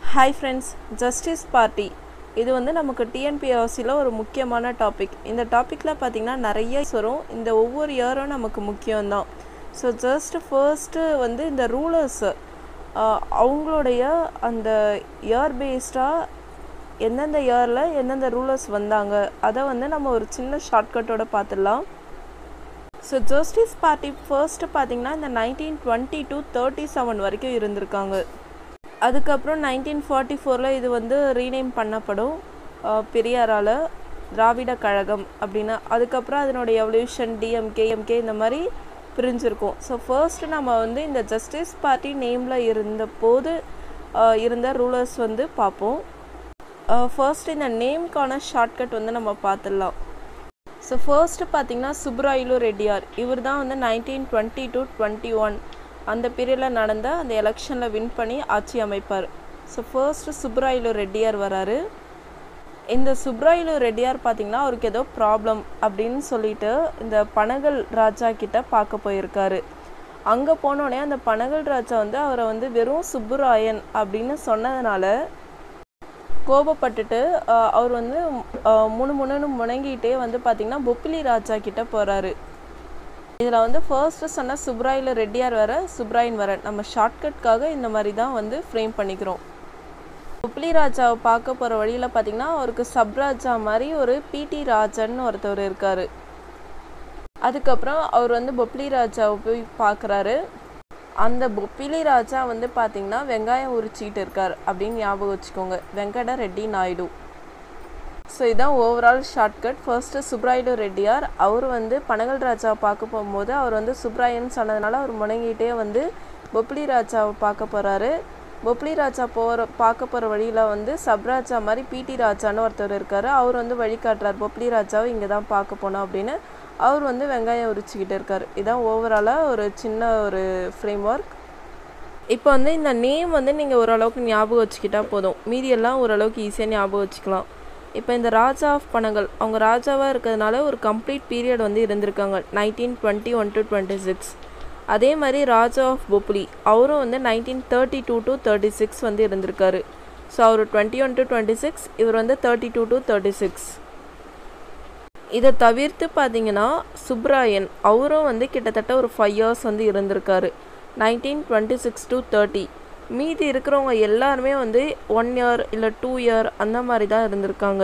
hi friends justice party இது வந்து நமக்கு டிஎன்பிஎஸ்சியில் ஒரு முக்கியமான டாபிக் இந்த டாப்பிக்கில் பார்த்திங்கன்னா நிறைய வரும் இந்த ஒவ்வொரு இயரும் நமக்கு முக்கியம்தான் ஸோ ஜஸ்ட் ஃபர்ஸ்ட்டு வந்து இந்த ரூலர்ஸு அவங்களுடைய அந்த இயர் பேஸ்டாக எந்தெந்த இயரில் எந்தெந்த ரூலர்ஸ் வந்தாங்க அதை வந்து நம்ம ஒரு சின்ன ஷார்ட்கட்டோட பார்த்துடலாம் ஸோ ஜஸ்டிஸ் பார்ட்டி ஃபர்ஸ்ட்டு பார்த்தீங்கன்னா இந்த nineteen twenty two thirty seven வரைக்கும் இருந்திருக்காங்க அதுக்கப்புறம் நைன்டீன் ஃபார்ட்டி ஃபோரில் இது வந்து ரீநேம் பண்ணப்படும் அஹ், பெரியாரால் திராவிட கழகம் அப்படின்னு அதுக்கப்புறம் அதனுடைய எவல்யூஷன் டிஎம்கே எம்கே இந்த மாதிரி பிரிஞ்சிருக்கும் ஸோ ஃபர்ஸ்ட் நம்ம வந்து இந்த ஜஸ்டிஸ் பார்ட்டி நேமில் இருந்த போது அஹ், இருந்த ரூலர்ஸ் வந்து பார்ப்போம் ஃபர்ஸ்ட் இந்த நேம்க்கான ஷார்ட்கட் வந்து நம்ம பார்த்துடலாம் ஸோ ஃபர்ஸ்ட் பார்த்தீங்கன்னா சுப்ராயிலு ரெட்டியார் இவர் தான் வந்து nineteen twenty to twenty one அந்த பீரியடில் நடந்த அந்த எலெக்ஷனில் வின் பண்ணி ஆட்சி அமைப்பார் ஸோ ஃபர்ஸ்ட் சுப்ராயிலு ரெட்டியார் வராரு இந்த சுப்ராயிலு ரெட்டியார் பார்த்தீங்கன்னா அவருக்கு ஏதோ ப்ராப்ளம் அப்படின்னு சொல்லிட்டு இந்த பனகல் ராஜா கிட்ட பார்க்க போயிருக்காரு அங்கே போனோடனே அந்த பனகல் ராஜா வந்து அவரை வந்து வெறும் சுப்புராயன் அப்படின்னு சொன்னதுனால கோபப்பட்டுட்டு ஆஹ், அவர் வந்து ஆஹ், முணு முணுன்னு முணங்கிட்டே வந்து பார்த்தீங்கன்னா பொப்பிலி ராஜா கிட்ட போகிறாரு இதில் வந்து ஃபர்ஸ்ட் சொன்ன சுப்ராயில் ரெட்டியார் வர சுப்ராயன் வர நம்ம ஷார்ட்கட்காக இந்த மாதிரி தான் வந்து ஃப்ரேம் பண்ணிக்கிறோம் பொப்பிலி ராஜாவை பார்க்க போகிற வழியில் பார்த்தீங்கன்னா அவருக்கு சப்ராஜா மாதிரி ஒரு பிடி ராஜன் ஒருத்தவர் இருக்கார் அதுக்கப்புறம் அவர் வந்து பொப்பிலி ராஜாவை போய் பார்க்குறாரு அந்த பொப்பிலி ராஜா வந்து பார்த்தீங்கன்னா வெங்காயம் உரிச்சிக்கிட்டு இருக்கார் அப்படின்னு ஞாபகம் வச்சுக்கோங்க வெங்கட ரெட்டி நாயுடு ஸோ இதான் overall shortcut first Subbarayudu Reddiar அவர் வந்து பனகல் ராஜாவை பார்க்க போகும்போது அவர் வந்து சுப்ராயன் சொன்னதுனால அவர் முணங்கிட்டே வந்து பொப்ளி ராஜாவை பார்க்க போகிறாரு பொப்ளி ராஜா போகிற பார்க்க போகிற வழியில் வந்து சப்ராஜா மாதிரி பிடி ராஜான்னு ஒருத்தர் இருக்கார் அவர் வந்து வழிகாட்டுறார் பொப்ளி ராஜாவை இங்கே தான் பார்க்க போனோம் அப்படின்னு அவர் வந்து வெங்காயம் உரிச்சிக்கிட்டு இருக்கார் இதான் ஓவராலாக ஒரு சின்ன ஒரு ஃப்ரேம் ஒர்க் இப்போ வந்து இந்த நேம் வந்து நீங்கள் ஓரளவுக்கு ஞாபகம் வச்சுக்கிட்டா போதும் மீதி எல்லாம் ஓரளவுக்கு ஈஸியாக ஞாபகம் வச்சுக்கலாம் இப்போ இந்த ராஜா ஆஃப் பனங்கள் அவங்க ராஜாவாக இருக்கிறதுனால ஒரு கம்ப்ளீட் பீரியட் வந்து இருந்திருக்காங்க nineteen twenty one to twenty six அதே மாதிரி ராஜா ஆஃப் பொப்ளி அவரும் வந்து nineteen thirty two to thirty six வந்து இருந்திருக்காரு ஸோ அவர் twenty one to twenty six இவர் வந்து thirty two to thirty six இதை தவிர்த்து பார்த்தீங்கன்னா சுப்ராயன் அவரும் வந்து கிட்டத்தட்ட ஒரு ஃபைவ் இயர்ஸ் வந்து இருந்திருக்காரு nineteen twenty six to thirty மீதி இருக்கிறவங்க எல்லாருமே வந்து ஒன் இயர் இல்லை டூ இயர் அந்த மாதிரி தான் இருந்திருக்காங்க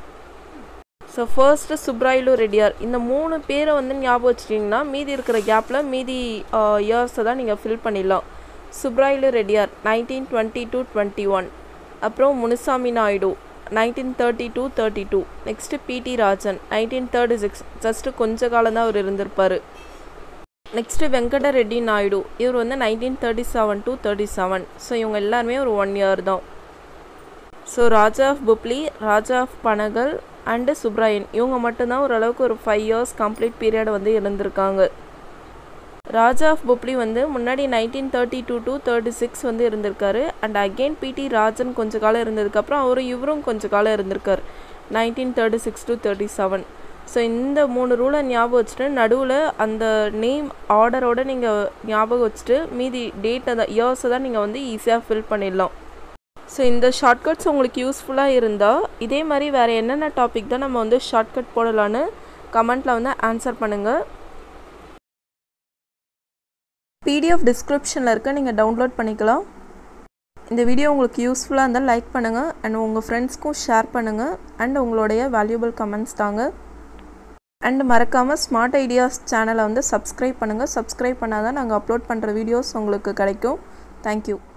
ஸோ ஃபர்ஸ்ட்டு சுப்ராயிலு ரெட்டியார் இந்த மூணு பேரை வந்து ஞாபகம் வச்சிட்டிங்கன்னா மீதி இருக்கிற கேப்பில் மீதி இயர்ஸை தான் நீங்கள் ஃபில் பண்ணிடலாம் Subbarayulu Reddiar nineteen twenty two twenty one அப்புறம் Munusamy Naidu nineteen thirty two thirty two next P T Rajan nineteen thirty six just கொஞ்ச காலம் தான் அவர் இருந்திருப்பார் நெக்ஸ்ட்டு வெங்கட ரெட்டி நாயுடு இவர் வந்து nineteen thirty seven to thirty seven so இவங்க எல்லாருமே ஒரு ஒன் இயர் தான் so Raja of Bobbili Raja of Panagal and Subbarayan இவங்க மட்டும்தான் ஓரளவுக்கு ஒரு ஃபைவ் இயர்ஸ் கம்ப்ளீட் பீரியட் வந்து இருந்திருக்காங்க ராஜா ஆஃப் புப்ளி வந்து முன்னாடி nineteen thirty two to thirty six வந்து இருந்திருக்காரு அண்ட் அகெயின் பிடி ராஜன் கொஞ்ச காலம் இருந்ததுக்கப்புறம் அவரும் இவரும் கொஞ்ச காலம் இருந்திருக்கார் nineteen thirty six to thirty seven so இந்த மூணு ரூலை ஞாபகம் வச்சுட்டு நடுவில் அந்த நேம் ஆர்டரோட நீங்கள் ஞாபகம் வச்சுட்டு மீதி டேட்டை தான் இயர்ஸை தான் நீங்கள் வந்து ஈஸியாக ஃபில் பண்ணிடலாம் ஸோ இந்த ஷார்ட்கட்ஸ் உங்களுக்கு யூஸ்ஃபுல்லாக இருந்தால் இதே மாதிரி வேறு என்னென்ன டாபிக் தான் நம்ம வந்து ஷார்ட்கட் போடலான்னு கமெண்ட்டில் வந்து ஆன்சர் பண்ணுங்கள் பிடிஎஃப் டிஸ்கிரிப்ஷனில் இருக்க நீங்கள் டவுன்லோட் பண்ணிக்கலாம் இந்த வீடியோ உங்களுக்கு யூஸ்ஃபுல்லாக இருந்தால் லைக் பண்ணுங்கள் அண்ட் உங்கள் ஃப்ரெண்ட்ஸ்க்கும் ஷேர் பண்ணுங்கள் அண்ட் உங்களுடைய வேல்யூபிள் கமெண்ட்ஸ் தாங்க அண்ட் மறக்காமல் ஸ்மார்ட் ஐடியாஸ் சேனலை வந்து சப்ஸ்கிரைப் பண்ணுங்கள் சப்ஸ்கிரைப் பண்ணால் தான் நாங்கள் அப்லோட் பண்ணுற வீடியோஸ் உங்களுக்கு கிடைக்கும் தேங்க்யூ